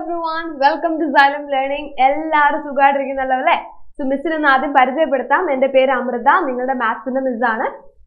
every everyone welcome to Xylem learning എല്ലാവരും സുഖമായിട്ടിരിക്കുന്നല്ലോ അല്ലേ സോ മിസ്സിനെ ഒന്ന് ആദ്യം പരിചയപ്പെടുത്താം എന്റെ പേര് അമൃത നിങ്ങളുടെ മാത്സിന്റെ മിസ്സാണ്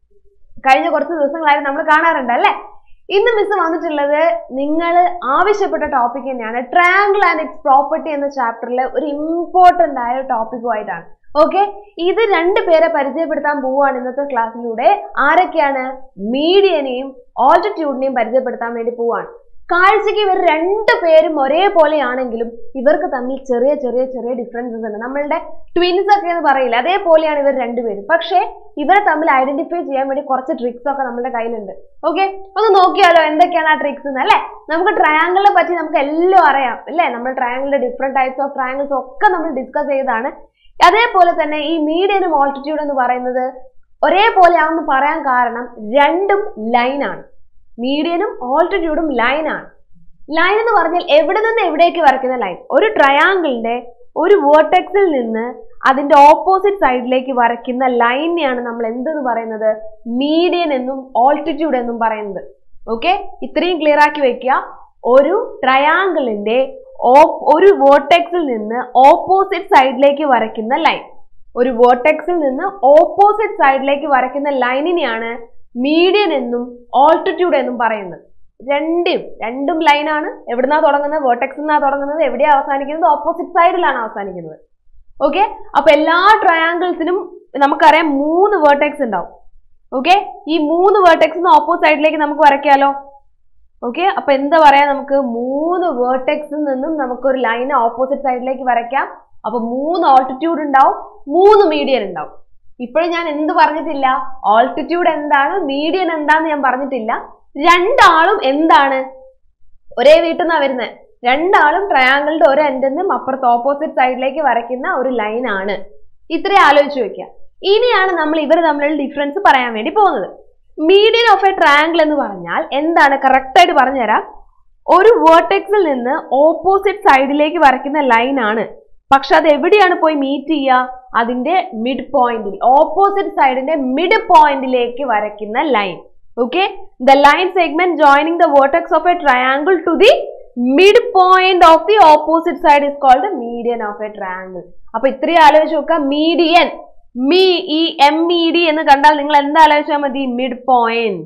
കഴിഞ്ഞ കുറച്ച് ദിവസങ്ങളായിട്ട് നമ്മൾ കാണാറുണ്ട് അല്ലേ ഇന്ന് മിസ് വന്നിട്ടുള്ളത് നിങ്ങൾ ആവശ്യപ്പെട്ട ടോപ്പിക് തന്നെയാണ് ട്രയാങ്കിൾ ആൻഡ് ഇറ്റ്സ് പ്രോപ്പർട്ടി എന്ന ചാപ്റ്ററിലെ ഒരു ഇമ്പോർട്ടന്റ് ആയ ടോപ്പിക്കുമായിട്ടാണ് ഓക്കെ ഇത് രണ്ട് പേരെ പരിചയപ്പെടുത്താൻ പോവുകയാണ് ഇന്നത്തെ ക്ലാസ്സിലൂടെ ആരൊക്കെയാണ് മീഡിയനെയും ഓൾട്ടിറ്റ്യൂഡിനെയും പരിചയപ്പെടുത്താൻ വേണ്ടി പോവാണ് കാഴ്ചയ്ക്ക് ഇവർ രണ്ട് പേരും ഒരേപോലെയാണെങ്കിലും ഇവർക്ക് തമ്മിൽ ചെറിയ ചെറിയ ചെറിയ ഡിഫറൻസസ് ഉണ്ട് നമ്മളുടെ ട്വിൻസ് ഒക്കെ എന്ന് പറയില്ല അതേപോലെയാണ് ഇവർ രണ്ടുപേരും പക്ഷേ ഇവരെ തമ്മിൽ ഐഡന്റിഫൈ ചെയ്യാൻ വേണ്ടി കുറച്ച് ട്രിക്സ് ഒക്കെ നമ്മുടെ കയ്യിലുണ്ട് ഓക്കെ ഒന്ന് നോക്കിയാലോ എന്തൊക്കെയാണ് ആ ട്രിക്സ് എന്ന് അല്ലേ നമുക്ക് ട്രയാങ്കിളിനെ പറ്റി നമുക്ക് എല്ലാം അറിയാം അല്ലേ നമ്മൾ ട്രയാങ്കിളിന്റെ ഡിഫറെന്റ് ടൈപ്സ് ഓഫ് ട്രയാങ്കിൾസ് ഒക്കെ നമ്മൾ ഡിസ്കസ് ചെയ്തതാണ് അതേപോലെ തന്നെ ഈ മീഡിയനും ഓൾട്ടിറ്റ്യൂഡ് എന്ന് പറയുന്നത് ഒരേപോലെയാണെന്ന് പറയാൻ കാരണം രണ്ടും ലൈനാണ് മീഡിയനും ഓൾട്ടിറ്റ്യൂഡും ലൈനാണ് ലൈൻ എന്ന് പറഞ്ഞാൽ എവിടെ നിന്ന് എവിടേക്ക് വരയ്ക്കുന്ന ലൈൻ ഒരു ട്രയാങ്കിളിന്റെ ഒരു വേർട്ടെക്സിൽ നിന്ന് അതിന്റെ ഓപ്പോസിറ്റ് സൈഡിലേക്ക് വരയ്ക്കുന്ന ലൈനെയാണ് നമ്മൾ എന്തെന്ന് പറയുന്നത് മീഡിയൻ എന്നും ഓൾട്ടിറ്റ്യൂഡ് എന്നും പറയുന്നത് ഓക്കെ ഇത്രയും ക്ലിയർ ആക്കി വെക്കുക ഒരു ട്രയാങ്കിളിന്റെ ഒരു വേർട്ടെക്സിൽ നിന്ന് ഓപ്പോസിറ്റ് സൈഡിലേക്ക് വരയ്ക്കുന്ന ലൈൻ ഒരു വേർട്ടെക്സിൽ നിന്ന് ഓപ്പോസിറ്റ് സൈഡിലേക്ക് വരയ്ക്കുന്ന ലൈനിനെയാണ് മീഡിയൻ എന്നും ഓൾട്ടിറ്റ്യൂഡ് എന്നും പറയുന്നത് രണ്ടും രണ്ടും ലൈനാണ് എവിടുന്നാ തുടങ്ങുന്നത് വേർട്ടെക്സിൽ നിന്നാ തുടങ്ങുന്നത് എവിടെയാ അവസാനിക്കുന്നത് ഓപ്പോസിറ്റ് സൈഡിലാണ് അവസാനിക്കുന്നത് ഓക്കെ അപ്പൊ എല്ലാ ട്രയാങ്കിൾസിനും നമുക്കറിയാം മൂന്ന് വേർട്ടെക്സ് ഉണ്ടാവും ഓക്കെ ഈ മൂന്ന് വേർട്ടെക്സിന് ഓപ്പോസിറ്റ് സൈഡിലേക്ക് നമുക്ക് വരയ്ക്കാലോ ഓക്കെ അപ്പൊ എന്താ പറയാ നമുക്ക് മൂന്ന് വേർട്ടെക്സിൽ നിന്നും നമുക്ക് ഒരു ലൈൻ ഓപ്പോസിറ്റ് സൈഡിലേക്ക് വരയ്ക്കാം അപ്പൊ മൂന്ന് ഓൾട്ടിറ്റ്യൂഡ് ഉണ്ടാവും മൂന്ന് മീഡിയൻ ഉണ്ടാവും ഇപ്പോഴും ഞാൻ എന്ത് പറഞ്ഞിട്ടില്ല ഓൾട്ടിറ്റ്യൂഡ് എന്താണ് മീഡിയൻ എന്താന്ന് ഞാൻ പറഞ്ഞിട്ടില്ല രണ്ടാളും എന്താണ് ഒരേ വീട്ടിൽ നിന്നാ വരുന്നത് രണ്ടാളും ട്രയാങ്കിളിന്റെ ഒരു എൻഡിൽ നിന്നും അപ്പുറത്ത് ഓപ്പോസിറ്റ് സൈഡിലേക്ക് വരയ്ക്കുന്ന ഒരു ലൈൻ ആണ് ഇത്രയും ആലോചിച്ച് വെക്കുക ഇനിയാണ് നമ്മൾ ഇവർ തമ്മിലുള്ള ഡിഫറൻസ് പറയാൻ വേണ്ടി പോകുന്നത് മീഡിയൻ ഓഫ് എ ട്രയാങ്കിൾ എന്ന് പറഞ്ഞാൽ എന്താണ് കറക്റ്റ് ആയിട്ട് പറഞ്ഞുതരാം ഒരു വേർട്ടെക്സിൽ നിന്ന് ഓപ്പോസിറ്റ് സൈഡിലേക്ക് വരയ്ക്കുന്ന ലൈൻ ആണ് പക്ഷെ അത് എവിടെയാണ് പോയി മീറ്റ് ചെയ്യുക അതിന്റെ മിഡ് പോയിന്റിൽ ഓപ്പോസിറ്റ് സൈഡിന്റെ മിഡ് പോയിന്റിലേക്ക് വരയ്ക്കുന്ന line okay the line segment joining the vertex of a triangle to the midpoint of the opposite side is called median of a triangle അപ്പൊ ഇത്രയും ആലോചിച്ച് നോക്കുക മീഡിയൻ മീ ഈ എം ഇ ഡി എന്ന് കണ്ടാൽ നിങ്ങൾ എന്താ ആലോചിച്ചാൽ മതി മിഡ് പോയിന്റ്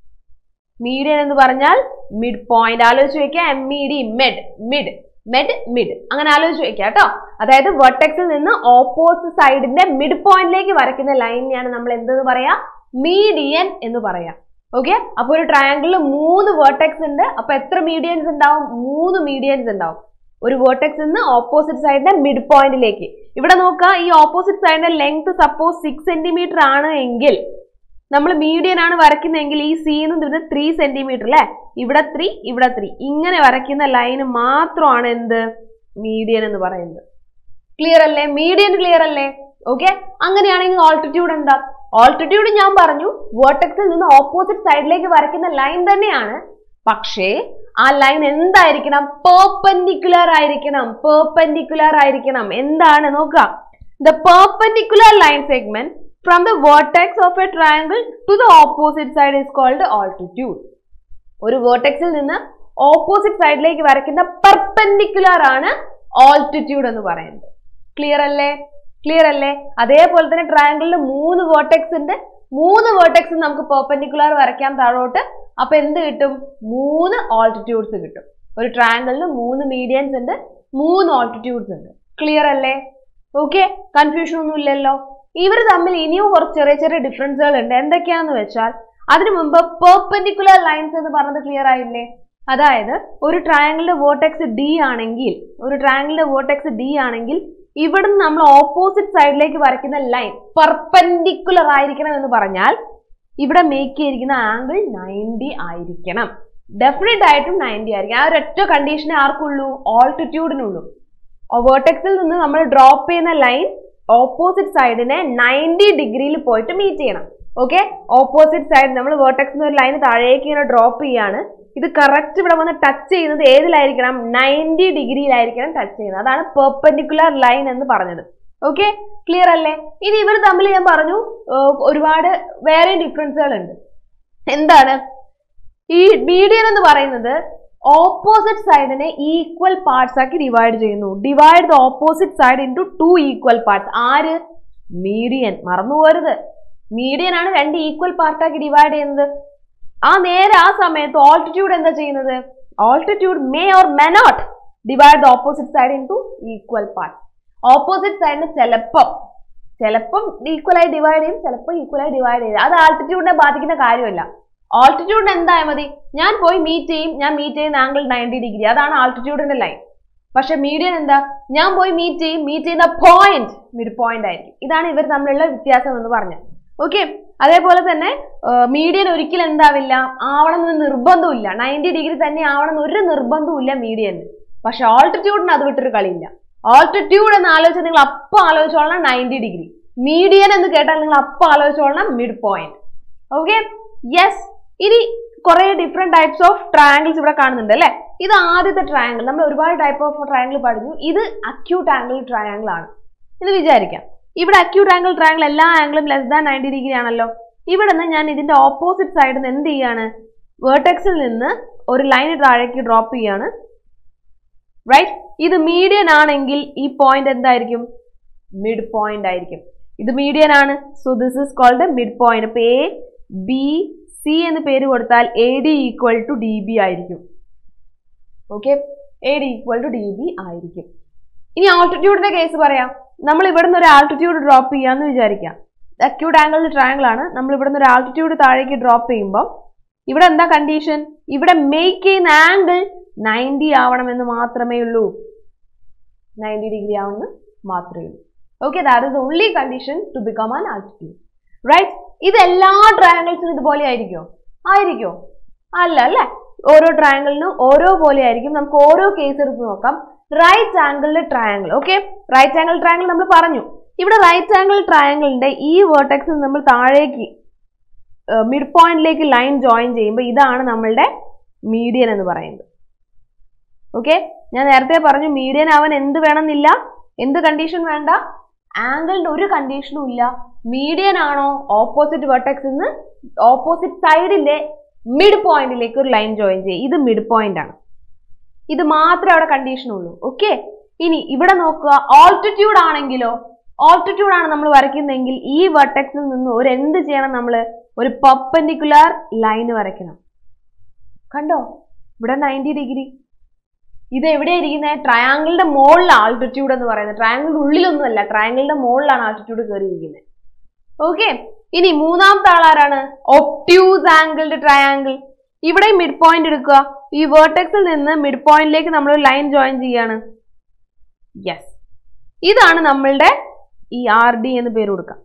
മീഡിയൻ എന്ന് പറഞ്ഞാൽ മിഡ് പോയിന്റ് ആലോചിച്ച് വെക്കുക M E D med mid med mid അങ്ങനെ ആലോചിച്ച് വെക്കുക കേട്ടോ അതായത് വെർട്ടെക്സിൽ നിന്ന് ഓപ്പോസിറ്റ് സൈഡിന്റെ മിഡ് പോയിന്റിലേക്ക് വരയ്ക്കുന്ന ലൈനിനെയാണ് നമ്മൾ എന്തെന്ന് പറയാ മീഡിയൻ എന്ന് പറയാം ഓക്കെ അപ്പൊ ഒരു ട്രയാങ്കിളിൽ മൂന്ന് വേർട്ടെക്സ് ഉണ്ട് അപ്പൊ എത്ര മീഡിയൻസ് ഉണ്ടാവും മൂന്ന് മീഡിയൻസ് ഉണ്ടാവും ഒരു വേർട്ടെക്സ് നിന്ന് ഓപ്പോസിറ്റ് സൈഡിന്റെ മിഡ് പോയിന്റിലേക്ക് ഇവിടെ നോക്കുക ഈ ഓപ്പോസിറ്റ് സൈഡിന്റെ ലെങ്ത് സപ്പോസ് സിക്സ് സെന്റിമീറ്റർ ആണ് എങ്കിൽ നമ്മൾ മീഡിയൻ ആണ് വരയ്ക്കുന്നതെങ്കിൽ ഈ സി എന്ന് പറയുന്നത് ത്രീ സെന്റിമീറ്റർ അല്ലെ ഇവിടെ ത്രീ ഇവിടെ ത്രീ ഇങ്ങനെ വരയ്ക്കുന്ന ലൈന് മാത്രമാണ് എന്ത് മീഡിയൻ എന്ന് പറയുന്നത് ക്ലിയർ അല്ലേ മീഡിയൻ ക്ലിയർ അല്ലേ ഓക്കെ അങ്ങനെയാണെങ്കിൽ ഓൾട്ടിറ്റ്യൂഡ് എന്താ ഓൾട്ടിറ്റ്യൂഡ് ഞാൻ പറഞ്ഞു വേർട്ടെക്സിൽ നിന്ന് ഓപ്പോസിറ്റ് സൈഡിലേക്ക് വരയ്ക്കുന്ന ലൈൻ തന്നെയാണ് പക്ഷേ ആ ലൈൻ എന്തായിരിക്കണം പെർപെൻഡിക്കുലർ ആയിരിക്കണം പെർപെൻഡിക്കുലർ ആയിരിക്കണം എന്താണ് നോക്കുക the perpendicular line segment from the vertex of a triangle to the opposite side is called altitude ഒരു വേർട്ടെക്സിൽ നിന്ന് ഓപ്പോസിറ്റ് സൈഡിലേക്ക് വരയ്ക്കുന്ന പെർപെൻഡിക്കുലർ ആണ് ഓൾട്ടിറ്റ്യൂഡ് എന്ന് പറയുന്നത് ക്ലിയർ അല്ലേ ക്ലിയർ അല്ലേ അതേപോലെ തന്നെ ട്രയാങ്കിളിൽ മൂന്ന് വേർട്ടെക്സ് ഉണ്ട് മൂന്ന് വേർട്ടെക്സ് നമുക്ക് പെർപെൻഡിക്കുലർ വരയ്ക്കാം താഴോട്ട് അപ്പൊ എന്ത് കിട്ടും മൂന്ന് ഓൾട്ടിറ്റ്യൂഡ്സ് കിട്ടും ഒരു ട്രയാങ്കിളിന് മൂന്ന് മീഡിയൻസ് ഉണ്ട് മൂന്ന് ഓൾട്ടിറ്റ്യൂഡ്സ് ഉണ്ട് ക്ലിയർ അല്ലേ ഓക്കെ കൺഫ്യൂഷൻ ഒന്നും ഇല്ലല്ലോ ഇവർ തമ്മിൽ ഇനിയും കുറച്ച് ചെറിയ ചെറിയ ഡിഫറൻസുകൾ ഉണ്ട് എന്തൊക്കെയാന്ന് വെച്ചാൽ അതിനു മുമ്പ് പെർപെൻഡിക്കുലർ ലൈൻസ് എന്ന് പറഞ്ഞത് ക്ലിയർ ആയില്ലേ അതായത് ഒരു ട്രയാങ്കിളിന്റെ വേർട്ടെക്സ് ഡി ആണെങ്കിൽ ഒരു ട്രയാങ്കിളിന്റെ വേർട്ടെക്സ് ഡി ആണെങ്കിൽ ഇവിടുന്ന് നമ്മൾ ഓപ്പോസിറ്റ് സൈഡിലേക്ക് വരയ്ക്കുന്ന ലൈൻ പെർപെൻഡിക്കുലർ ആയിരിക്കണം എന്ന് പറഞ്ഞാൽ ഇവിടെ മേക്ക് ചെയ്തിരിക്കുന്ന ആംഗിൾ നയൻറ്റി ആയിരിക്കണം ഡെഫിനറ്റ് ആയിട്ടും നയൻറ്റി ആയിരിക്കും ആ ഒരൊറ്റ കണ്ടീഷനെ ആർക്കുള്ളൂ ഓൾട്ടിറ്റ്യൂഡിനുള്ളൂ വേർട്ടെക്സിൽ നിന്ന് നമ്മൾ ഡ്രോപ്പ് ചെയ്യുന്ന ലൈൻ ഓപ്പോസിറ്റ് സൈഡിനെ നയൻറ്റി ഡിഗ്രിയിൽ പോയിട്ട് മീറ്റ് ചെയ്യണം ഓക്കെ ഓപ്പോസിറ്റ് സൈഡ് നമ്മൾ വേർട്ടെക്സിൽ ഒരു ലൈൻ താഴേക്ക് ഇങ്ങനെ ഡ്രോപ്പ് ചെയ്യാണ് ഇത് കറക്റ്റ് ഇവിടെ വന്ന് ടച്ച് ചെയ്യുന്നത് ഏതിലായിരിക്കണം നയൻറ്റി ഡിഗ്രിയിലായിരിക്കണം ടച്ച് ചെയ്യുന്നത് അതാണ് പെർപെൻഡിക്കുലർ ലൈൻ എന്ന് പറഞ്ഞത് ഓക്കെ ക്ലിയർ അല്ലേ ഇനി ഇവർ തമ്മിൽ ഞാൻ പറഞ്ഞു ഒരുപാട് വേറെ ഡിഫറൻസുകൾ ഉണ്ട് എന്താണ് ഈ മീഡിയൻ എന്ന് പറയുന്നത് ഓപ്പോസിറ്റ് സൈഡിനെ ഈക്വൽ പാർട്സ് ആക്കി ഡിവൈഡ് ചെയ്യുന്നു divide the opposite side into two equal parts ആര് മീഡിയൻ മറന്നുപോരുത് മീഡിയൻ ആണ് രണ്ട് ഈക്വൽ പാർട്ടാക്കി ഡിവൈഡ് ചെയ്യുന്നത് ആ നേരെ ആ സമയത്ത് ഓൾട്ടിറ്റ്യൂഡ് എന്താ ചെയ്യുന്നത് altitude may or may not divide the opposite side into equal part opposite സൈഡിന് ചിലപ്പം ചിലപ്പം ഈക്വൽ ആയി ഡിവൈഡ് ചെയ്യും ചിലപ്പോൾ ഈക്വൽ ആയി ഡിവൈഡ് ചെയ്യും അത് ആൾട്ടിറ്റ്യൂഡിനെ ബാധിക്കുന്ന കാര്യമല്ല ആൾട്ടിറ്റ്യൂഡിന് എന്തായാൽ മതി ഞാൻ പോയി മീറ്റ് ചെയ്യും ഞാൻ മീറ്റ് ചെയ്യുന്ന ആംഗിൾ നയൻറ്റി ഡിഗ്രി അതാണ് ആൾട്ടിറ്റ്യൂഡിന്റെ ലൈൻ പക്ഷെ മീഡിയൻ എന്താ ഞാൻ പോയി മീറ്റ് ചെയ്യും മീറ്റ് ചെയ്യുന്ന പോയിന്റ് മിഡ് പോയിന്റ് ആയിരിക്കും ഇതാണ് ഇവർ തമ്മിലുള്ള വ്യത്യാസം എന്ന് പറഞ്ഞത് ഓക്കെ അതേപോലെ തന്നെ മീഡിയൻ ഒരിക്കലും എന്താവില്ല ആവണം എന്ന് നിർബന്ധമില്ല നയൻറ്റി ഡിഗ്രി തന്നെ ആവണം എന്ന് ഒരു നിർബന്ധവും ഇല്ല മീഡിയന് പക്ഷെ ഓൾട്ടിറ്റ്യൂഡിന് അത് വിട്ടൊരു കളിയില്ല ഓൾട്ടിറ്റ്യൂഡ് എന്ന് ആലോചിച്ചാൽ നിങ്ങൾ അപ്പം ആലോചിച്ചോളണം നയൻറ്റി ഡിഗ്രി മീഡിയൻ എന്ന് കേട്ടാൽ നിങ്ങൾ അപ്പം ആലോചിച്ചോളണം മിഡ് പോയിന്റ് ഓക്കെ യെസ് ഇനി കുറെ ഡിഫറെന്റ് ടൈപ്സ് ഓഫ് ട്രയാങ്കിൾസ് ഇവിടെ കാണുന്നുണ്ട് അല്ലെ ഇത് ആദ്യത്തെ ട്രയാങ്കിൾ നമ്മൾ ഒരുപാട് ടൈപ്പ് ഓഫ് ട്രയാങ്കിൾ പഠിച്ചു ഇത് അക്യൂട്ട് ആംഗിൾ ട്രയാങ്കിൾ ആണ് ഇത് വിചാരിക്കാം ഇവിടെ അക്യൂട്ട് ആംഗിൾ ട്രയാങ്കിൾ എല്ലാ ആംഗിളും ലെസ് ദാൻ നയൻറ്റി ഡിഗ്രി ആണല്ലോ ഇവിടെ നിന്ന് ഞാൻ ഇതിന്റെ ഓപ്പോസിറ്റ് സൈഡിൽ നിന്ന് എന്ത് ചെയ്യാണ് വേർട്ടെക്സിൽ നിന്ന് ഒരു ലൈൻ താഴേക്ക് ഡ്രോപ്പ് ചെയ്യാണ് റൈറ്റ് ഇത് മീഡിയൻ ആണെങ്കിൽ ഈ പോയിന്റ് എന്തായിരിക്കും മിഡ് പോയിന്റ് ആയിരിക്കും ഇത് മീഡിയൻ ആണ് so this is called mid point അപ്പൊ എ ബി സി എന്ന് പേര് കൊടുത്താൽ A D equal to D B ആയിരിക്കും okay A D equal to D B ആയിരിക്കും ഇനി ആൾട്ടിറ്റ്യൂഡിന്റെ കേസ് പറയാം നമ്മൾ ഇവിടുന്ന് ഒരു ആൾട്ടിറ്റ്യൂഡ് ഡ്രോപ്പ് ചെയ്യാന്ന് വിചാരിക്കാം അക്യൂട്ട് ആംഗിൾ ട്രയാങ്കിൾ ആണ് നമ്മൾ ഇവിടുന്ന് ഒരു ആൾട്ടിറ്റ്യൂഡ് താഴേക്ക് ഡ്രോപ്പ് ചെയ്യുമ്പോൾ ഇവിടെ എന്താ കണ്ടീഷൻ ഇവിടെ മേക്ക് ചെയ്യുന്ന ആംഗിൾ നയൻറ്റി ആവണമെന്ന് മാത്രമേ ഉള്ളൂ നയൻറ്റി ഡിഗ്രി ആവണമെന്ന് മാത്രമേ ഉള്ളൂ okay that is only condition to become an altitude right ഇത് എല്ലാ ട്രയാങ്കിൾസിനും ഇതുപോലെ ആയിരിക്കോ ആയിരിക്കോ അല്ല അല്ലേ ഓരോ ട്രയാങ്കിളിനും ഓരോ പോലെ ആയിരിക്കും നമുക്ക് ഓരോ കേസ് എടുത്ത് നോക്കാം റൈറ്റ് ആംഗിളിലെ triangle okay right angle triangle നമ്മൾ പറഞ്ഞു ഇവിടെ റൈറ്റ് ആംഗിൾ ട്രയാങ്കിളിന്റെ ഈ വേർട്ടെക്സിൽ നമ്മൾ താഴേക്ക് മിഡ് പോയിന്റിലേക്ക് ലൈൻ ജോയിൻ ചെയ്യുമ്പോൾ ഇതാണ് നമ്മളുടെ മീഡിയൻ എന്ന് പറയുന്നത് ഓക്കെ ഞാൻ നേരത്തെ പറഞ്ഞു മീഡിയൻ അവൻ എന്ത് വേണമെന്നില്ല എന്ത് കണ്ടീഷൻ വേണ്ട ആംഗിളിന്റെ ഒരു കണ്ടീഷനും ഇല്ല മീഡിയൻ ആണോ ഓപ്പോസിറ്റ് വെർട്ടെക്സിൽ നിന്ന് ഓപ്പോസിറ്റ് സൈഡിലെ മിഡ് പോയിന്റിലേക്ക് ഒരു ലൈൻ ജോയിൻ ചെയ്യുക ഇത് മിഡ് പോയിന്റ് ആണ് ഇത് മാത്രമേ അവിടെ കണ്ടീഷൻ ഉള്ളൂ ഓക്കെ ഇനി ഇവിടെ നോക്കുക ഓൾട്ടിറ്റ്യൂഡ് ആണെങ്കിലോ ഓൾട്ടിറ്റ്യൂഡ് ആണ് നമ്മൾ വരയ്ക്കുന്നതെങ്കിൽ ഈ വെർട്ടെക്സിൽ നിന്ന് ഒരു എന്ത് ചെയ്യണം നമ്മൾ ഒരു പെർപെൻഡിക്കുലർ ലൈൻ വരയ്ക്കണം കണ്ടോ ഇവിടെ നയൻറ്റി ഡിഗ്രി ഇത് എവിടെയാ ഇരിക്കുന്നത് ട്രയാങ്കിളിന്റെ മുകളിലാണ് ആൾട്ടിറ്റ്യൂഡ് എന്ന് പറയുന്നത് ട്രയാങ്കിളിന്റെ ഉള്ളിലൊന്നുമല്ല ട്രയാങ്കിളിന്റെ മുകളിലാണ് ആൾട്ടിറ്റ്യൂഡ് കയറിയിരിക്കുന്നത് ഓക്കെ ഇനി മൂന്നാമത്തെ ആളാരാണ് ഒപ്റ്റ്യൂസ് ആംഗിൾഡ് ട്രയാങ്കിൾ ഇവിടെ മിഡ് പോയിന്റ് എടുക്കുക ഈ വേർട്ടെക്സിൽ നിന്ന് മിഡ് പോയിന്റിലേക്ക് നമ്മൾ ഒരു ലൈൻ ജോയിൻ ചെയ്യാണ് യെസ് ഇതാണ് നമ്മളുടെ ഈ ആർ ഡി എന്ന് പേര് കൊടുക്കാം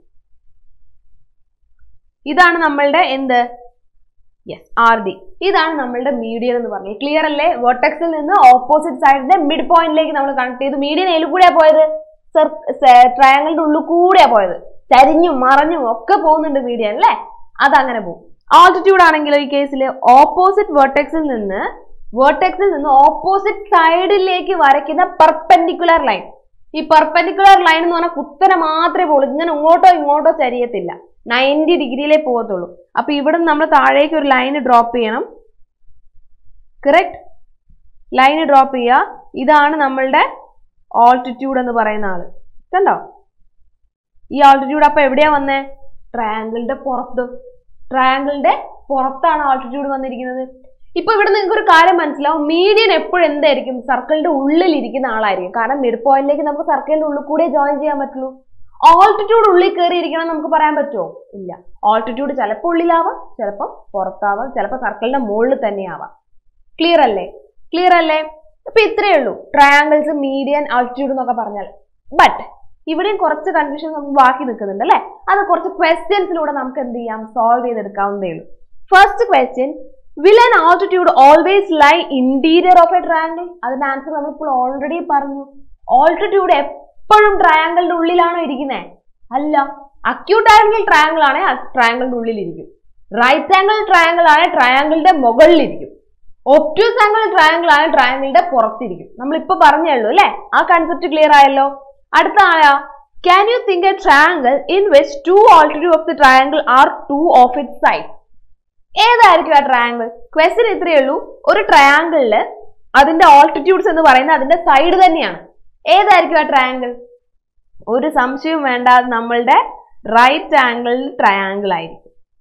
ഇതാണ് നമ്മളുടെ എന്ത് യെസ് ആർ ഡി ഇതാണ് നമ്മളുടെ മീഡിയൻ എന്ന് പറഞ്ഞത് ക്ലിയർ അല്ലേ വേർട്ടെക്സിൽ നിന്ന് ഓപ്പോസിറ്റ് സൈഡിന്റെ മിഡ് പോയിന്റിലേക്ക് നമ്മൾ കണക്ട് ചെയ്തു മീഡിയൻ ഏതിൽ കൂടെയാ പോയത് ട്രയാങ്കിളിന്റെ ഉള്ളിൽ കൂടെയാ പോയത് ചരിഞ്ഞും മറഞ്ഞും ഒക്കെ പോകുന്നുണ്ട് മീഡിയൻ അല്ലേ അതങ്ങനെ പോകും ആൾട്ടിറ്റ്യൂഡ് ആണെങ്കിലോ ഈ കേസിൽ ഓപ്പോസിറ്റ് വേർട്ടെക്സിൽ നിന്ന് വേർട്ടെക്സിൽ നിന്ന് ഓപ്പോസിറ്റ് സൈഡിലേക്ക് വരയ്ക്കുന്ന പെർപെൻഡിക്കുലർ ലൈൻ ഈ പെർപെൻഡിക്കുലർ ലൈൻ എന്ന് പറഞ്ഞാൽ കുത്തനെ മാത്രമേ പോകുള്ളൂ ഇങ്ങനെ ഇങ്ങോട്ടോ ഇങ്ങോട്ടോ ചരിയത്തില്ല നയൻറ്റി ഡിഗ്രിയിലേ പോകത്തുള്ളൂ അപ്പൊ ഇവിടെ നമ്മൾ താഴേക്ക് ഒരു ലൈൻ ഡ്രോപ്പ് ചെയ്യണം കറക്റ്റ് ലൈൻ ഡ്രോപ്പ് ചെയ്യുക ഇതാണ് നമ്മളുടെ ഓൾട്ടിറ്റ്യൂഡ് എന്ന് പറയുന്ന ആള് കണ്ടോ ഈ ഓൾട്ടിറ്റ്യൂഡ് അപ്പൊ എവിടെയാ വന്നേ ട്രയാങ്കിളിന്റെ പുറത്ത് ട്രയാങ്കിളിന്റെ പുറത്താണ് ഓൾട്ടിറ്റ്യൂഡ് വന്നിരിക്കുന്നത് ഇപ്പൊ ഇവിടെ നിങ്ങൾക്ക് ഒരു കാര്യം മനസ്സിലാവും മീഡിയൻ എപ്പോഴും എന്തായിരിക്കും സർക്കിളിന്റെ ഉള്ളിൽ ഇരിക്കുന്ന ആളായിരിക്കും കാരണം മിഡ് പോയിന്റിലേക്ക് നമുക്ക് സർക്കിളിന്റെ ഉള്ളിൽ കൂടെ ജോയിൻ ചെയ്യാൻ പറ്റുള്ളൂ ഓൾട്ടിറ്റ്യൂഡ് ഉള്ളിൽ കയറി ഇരിക്കണം നമുക്ക് പറയാൻ പറ്റുമോ ഇല്ല ഓൾട്ടിറ്റ്യൂഡ് ചിലപ്പോൾ ഉള്ളിലാവാം ചിലപ്പോൾ പുറത്താവാം ചിലപ്പോൾ സർക്കിളിന്റെ മുകളിൽ തന്നെ ആവാം ക്ലിയർ അല്ലേ ക്ലിയർ അല്ലേ അപ്പൊ ഇത്രയേ ഉള്ളൂ ട്രയാങ്കിൾസ് മീഡിയൻ ആൾട്ടിറ്റ്യൂഡ് എന്നൊക്കെ പറഞ്ഞാൽ ബട്ട് ഇവിടെയും കുറച്ച് കൺഫ്യൂഷൻ നമുക്ക് ബാക്കി നിൽക്കുന്നുണ്ട് അല്ലേ അത് കുറച്ച് ക്വസ്റ്റ്യൻസിലൂടെ നമുക്ക് എന്ത് ചെയ്യാം സോൾവ് ചെയ്തെടുക്കാവുന്നതേ ഉള്ളൂ first question will an altitude always lie interior of a triangle അതിന്റെ ആൻസർ നമ്മളിപ്പോൾ ഓൾറെഡി പറഞ്ഞു ഓൾട്ടിറ്റ്യൂഡ് എപ്പോഴും ട്രയാങ്കിളിന്റെ ഉള്ളിലാണോ ഇരിക്കുന്നത് അല്ല അക്യൂട്ട് ആംഗിൾ ട്രയാങ്കിൾ ആണെ ട്രയാങ്കിളിന്റെ ഉള്ളിലിരിക്കും റൈറ്റ് ആംഗിൾ ട്രയാങ്കിൾ ആണെ ട്രയാങ്കിളിന്റെ മുകളിലിരിക്കും ഒപ്റ്റ്യൂസ് ആംഗിൾ ട്രയാങ്കിൾ ആയ ട്രയാങ്കിളിന്റെ പുറത്തിരിക്കും നമ്മൾ ഇപ്പൊ പറഞ്ഞേ ഉള്ളൂ അല്ലെ ആ കൺസെപ്റ്റ് ക്ലിയർ ആയല്ലോ അടുത്ത ആയാ can you think a triangle in which two altitude of the triangle are two of it side ഏതായിരിക്കും ആ ട്രയാങ്കിൾ ക്വസ്റ്റ്യൻ ഇത്രയേ ഉള്ളൂ ഒരു ട്രയാങ്കിളില് അതിന്റെ ഓൾട്ടിറ്റ്യൂഡ്സ് എന്ന് പറയുന്നത് അതിന്റെ സൈഡ് തന്നെയാണ് ഏതായിരിക്കും ആ ട്രയാങ്കിൾ ഒരു സംശയവും വേണ്ട അത് നമ്മളുടെ റൈറ്റ് ആംഗിളിൽ ട്രയാങ്കിൾ ആയിരിക്കും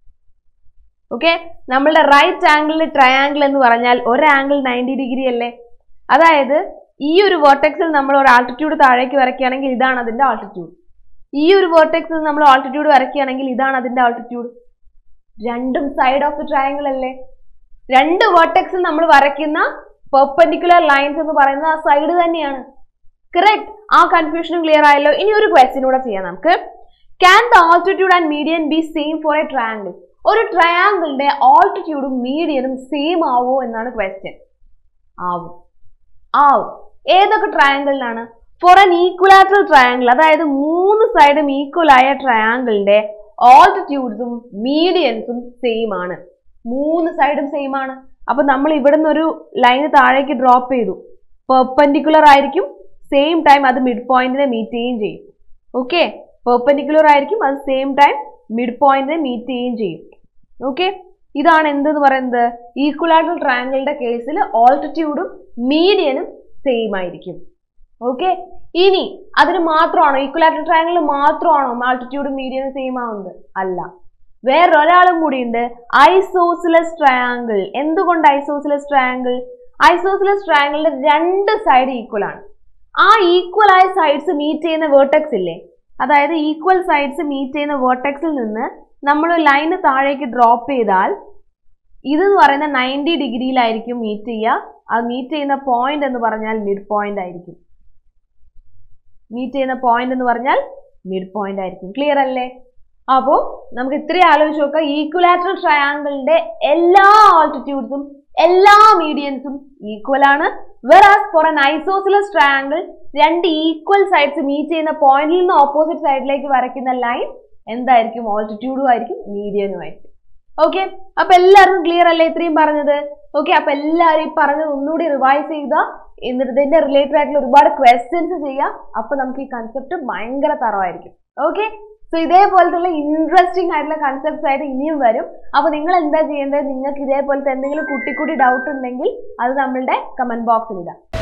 ഓക്കെ നമ്മളുടെ റൈറ്റ് ആംഗിളിൽ ട്രയാങ്കിൾ എന്ന് പറഞ്ഞാൽ ഒരു ആംഗിൾ നയൻറ്റി ഡിഗ്രി അല്ലേ അതായത് ഈ ഒരു വേർട്ടെക്സിൽ നമ്മൾ ഒരു ആൾട്ടിറ്റ്യൂഡ് താഴേക്ക് വരയ്ക്കുകയാണെങ്കിൽ ഇതാണ് അതിന്റെ ആൾട്ടിറ്റ്യൂഡ് ഈ ഒരു വേർട്ടെക്സിൽ നമ്മൾ ആൾട്ടിറ്റ്യൂഡ് വരയ്ക്കുകയാണെങ്കിൽ ഇതാണ് അതിന്റെ ആൾട്ടിറ്റ്യൂഡ് രണ്ടും സൈഡ് ഓഫ് ദി ട്രയാങ്കിൾ അല്ലേ രണ്ട് വേർട്ടെക്സിൽ നമ്മൾ വരയ്ക്കുന്ന പെർപെൻഡിക്കുലർ ലൈൻസ് എന്ന് പറയുന്നത് ആ സൈഡ് തന്നെയാണ് കറക്റ്റ് ആ കൺഫ്യൂഷനും ക്ലിയർ ആയല്ലോ ഇനി ഒരു ക്വസ്റ്റ്യൻ കൂടെ ചെയ്യാം നമുക്ക് can the altitude and median be same for a triangle ഒരു ട്രയാങ്കിളിന്റെ ആൾട്ടിറ്റ്യൂഡും മീഡിയനും സെയിം ആവോ എന്നാണ് ക്വസ്റ്റ്യൻ ആവും ആവും ഏതൊക്കെ ട്രയാങ്കിളിലാണ് ഫോർ എൻ ഈക്വലാറ്ററൽ ട്രയാങ്കിൾ അതായത് മൂന്ന് സൈഡും ഈക്വൽ ആയ ട്രയാങ്കിളിന്റെ ഓൾട്ടിറ്റ്യൂഡ്സും മീഡിയൻസും സെയിം ആണ് മൂന്ന് സൈഡും സെയിം ആണ് അപ്പൊ നമ്മൾ ഇവിടുന്ന് ഒരു ലൈന് താഴേക്ക് ഡ്രോപ്പ് ചെയ്തു പെർപെൻഡിക്കുലർ ആയിരിക്കും സെയിം ടൈം അത് മിഡ് പോയിന്റിനെ മീറ്റ് ചെയ്യുകയും ചെയ്യും ഓക്കെ പെർപെൻഡിക്കുലർ ആയിരിക്കും അത് സെയിം ടൈം മിഡ് പോയിന്റിനെ മീറ്റ് ചെയ്യുകയും ചെയ്യും ഓക്കെ ഇതാണ് എന്തെന്ന് പറയുന്നത് ഈക്വലാറ്ററൽ ട്രയാങ്കിളിന്റെ കേസിൽ ഓൾട്ടിറ്റ്യൂഡും മീഡിയനും സെയിം ആയിരിക്കും ഓക്കെ ഇനി അതിന് മാത്രമാണോ ഈക്വലാറ്ററൽ ട്രയാങ്കിളിൽ മാത്രമാണോ ആൾട്ടിറ്റ്യൂഡും മീഡിയനും സെയിം ആവുന്നത് അല്ല വേറൊരാളും കൂടിയുണ്ട് ഐസോസിലസ് ട്രയാങ്കിൾ എന്തുകൊണ്ട് ഐസോസിലസ് ട്രയാങ്കിൾ ഐസോസിലസ് ട്രയാങ്കിളിന്റെ രണ്ട് സൈഡ് ഈക്വൽ ആണ് ആ ഈക്വൽ ആയ സൈഡ്സ് മീറ്റ് ചെയ്യുന്ന വേർട്ടെക്സ് ഇല്ലേ അതായത് ഈക്വൽ സൈഡ്സ് മീറ്റ് ചെയ്യുന്ന വേർട്ടെക്സിൽ നിന്ന് നമ്മൾ ലൈന് താഴേക്ക് ഡ്രോപ്പ് ചെയ്താൽ ഇത് എന്ന് പറയുന്ന നയൻറ്റി ഡിഗ്രിയിലായിരിക്കും മീറ്റ് ചെയ്യുക അത് മീറ്റ് ചെയ്യുന്ന പോയിന്റ് എന്ന് പറഞ്ഞാൽ മിഡ് പോയിന്റ് ആയിരിക്കും മീറ്റ് ചെയ്യുന്ന പോയിന്റ് എന്ന് പറഞ്ഞാൽ മിഡ് പോയിന്റ് ആയിരിക്കും ക്ലിയർ അല്ലേ അപ്പോൾ നമുക്ക് ഇത്രയും ആലോചിച്ച് നോക്കാം ഈക്വലാറ്ററൽ ട്രയാങ്കിളിന്റെ എല്ലാ ആൾട്ടിറ്റ്യൂഡ്സും എല്ലാ മീഡിയൻസും ഈക്വൽ ആണ് whereas for an isosceles triangle രണ്ട് ഈക്വൽ സൈഡ്സ് മീറ്റ് ചെയ്യുന്ന പോയിന്റിൽ നിന്ന് ഓപ്പോസിറ്റ് സൈഡിലേക്ക് വരയ്ക്കുന്ന ലൈൻ എന്തായിരിക്കും ഓൾട്ടിറ്റ്യൂഡും ആയിരിക്കും മീഡിയനും ആയിരിക്കും ഓക്കെ അപ്പൊ എല്ലാവർക്കും ക്ലിയർ അല്ലേ ഇത്രയും പറഞ്ഞത് ഓക്കെ അപ്പൊ എല്ലാവരും ഈ പറഞ്ഞത് ഒന്നുകൂടി റിവൈസ് ചെയ്യുക എന്നിട്ട് ഇതിന്റെ റിലേറ്റഡ് ആയിട്ടുള്ള ഒരുപാട് ക്വസ്റ്റ്യൻസ് ചെയ്യാം അപ്പൊ നമുക്ക് ഈ കൺസെപ്റ്റ് ഭയങ്കര തറവായിരിക്കും ഓക്കെ സോ ഇതേപോലത്തുള്ള ഇൻട്രസ്റ്റിംഗ് ആയിട്ടുള്ള കൺസെപ്റ്റ്സ് ആയിട്ട് ഇനിയും വരും അപ്പൊ നിങ്ങൾ എന്താ ചെയ്യേണ്ടത് നിങ്ങൾക്ക് ഇതേപോലത്തെ എന്തെങ്കിലും കുട്ടി കുട്ടി ഡൗട്ട് ഉണ്ടെങ്കിൽ അത് നമ്മളുടെ കമന്റ് ബോക്സിൽ ഇടാം